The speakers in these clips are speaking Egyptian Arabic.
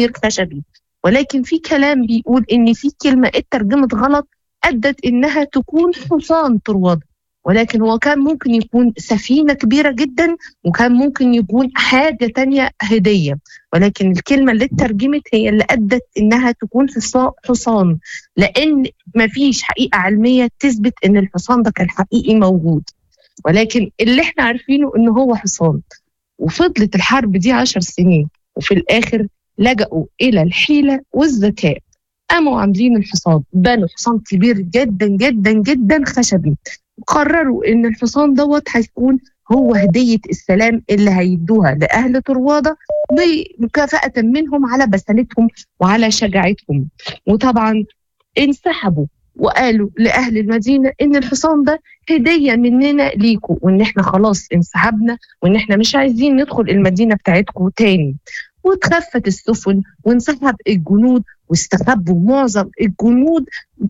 خشبي ولكن في كلام بيقول ان في كلمه اترجمت غلط ادت انها تكون حصان طروادة ولكن هو كان ممكن يكون سفينة كبيرة جدا وكان ممكن يكون حاجة تانية هدية ولكن الكلمة اللي اترجمت هي اللي أدت إنها تكون حصان لأن مفيش حقيقة علمية تثبت إن الحصان ده كان حقيقي موجود ولكن اللي احنا عارفينه إنه هو حصان وفضلت الحرب دي عشر سنين وفي الآخر لجأوا إلى الحيلة والذكاء قاموا عاملين الحصان بنوا حصان كبير جدا جدا جدا خشبي قرروا ان الحصان دوت هيكون هو هدية السلام اللي هيدوها لأهل طروادة بمكافأة منهم على بسالتهم وعلى شجاعتهم وطبعا انسحبوا وقالوا لأهل المدينة إن الحصان ده هدية مننا ليكم وإن إحنا خلاص انسحبنا وإن إحنا مش عايزين ندخل المدينة بتاعتكم تاني واتخفت السفن وانسحب الجنود واستخبوا معظم الجنود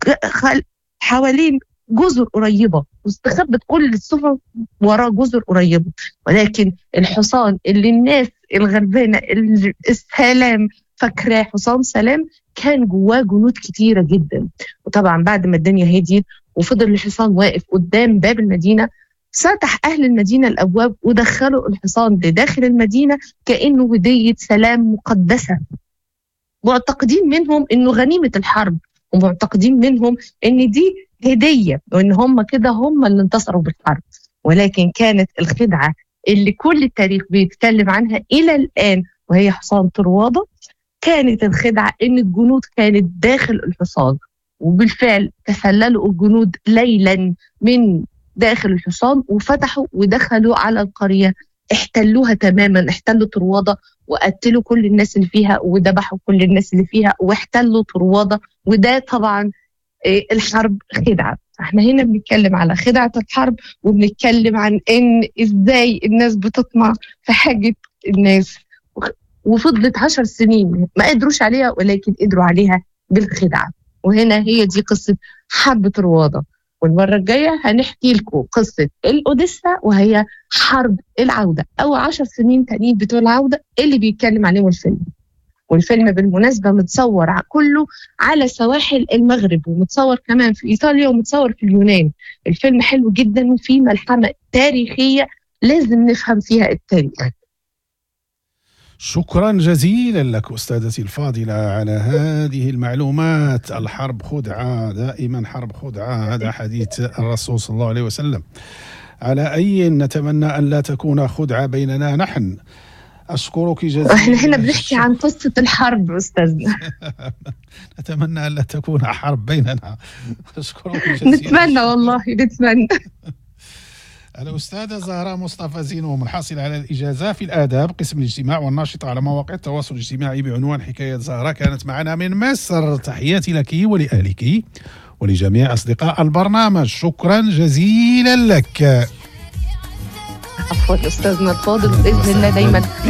حوالين جزر قريبه واستخبت كل السفن وراه جزر قريبه ولكن الحصان اللي الناس الغلبانه السلام فاكراه حصان سلام كان جواه جنود كتيره جدا وطبعا بعد ما الدنيا هديت وفضل الحصان واقف قدام باب المدينه فتح أهل المدينة الأبواب ودخلوا الحصان لداخل المدينة كأنه هدية سلام مقدسة معتقدين منهم إنه غنيمة الحرب ومعتقدين منهم إن دي هدية وإن هم كده هم اللي انتصروا بالحرب ولكن كانت الخدعة اللي كل التاريخ بيتكلم عنها إلى الآن وهي حصان طروادة كانت الخدعة إن الجنود كانت داخل الحصان وبالفعل تسللوا الجنود ليلا من داخل الحصان وفتحوا ودخلوا على القرية احتلوها تماما احتلوا طروادة وقتلوا كل الناس اللي فيها وذبحوا كل الناس اللي فيها واحتلوا طروادة وده طبعا الحرب خدعة احنا هنا بنتكلم على خدعة الحرب وبنتكلم عن ان ازاي الناس بتطمع في حاجة الناس وفضلت عشر سنين ما قدروش عليها ولكن قدروا عليها بالخدعة وهنا هي دي قصة حرب طروادة والمرة الجاية هنحكي لكم قصة الأوديسا وهي حرب العودة أو عشر سنين تانيين بتوع العودة اللي بيتكلم عليهم الفيلم والفيلم بالمناسبة متصور كله على سواحل المغرب ومتصور كمان في إيطاليا ومتصور في اليونان الفيلم حلو جدا وفيه ملحمة تاريخية لازم نفهم فيها التاريخ شكرا جزيلا لك استاذتي الفاضله على هذه المعلومات الحرب خدعه دائما حرب خدعه هذا حديث الرسول صلى الله عليه وسلم على اي نتمنى ان لا تكون خدعه بيننا نحن اشكرك جزيلا احنا هنا بنحكي عن قصه الحرب استاذنا نتمنى ان لا تكون حرب بيننا اشكرك جزيلا نتمنى والله نتمنى الأستاذة زهراء مصطفى زينو منحصلة على الإجازة في الآداب قسم الاجتماع والناشطة على مواقع التواصل الاجتماعي بعنوان حكاية زهراء كانت معنا من مصر تحياتي لك ولأهلك ولجميع أصدقاء البرنامج شكرا جزيلا لك عفوا أستاذنا الفاضل بإذن الله دايما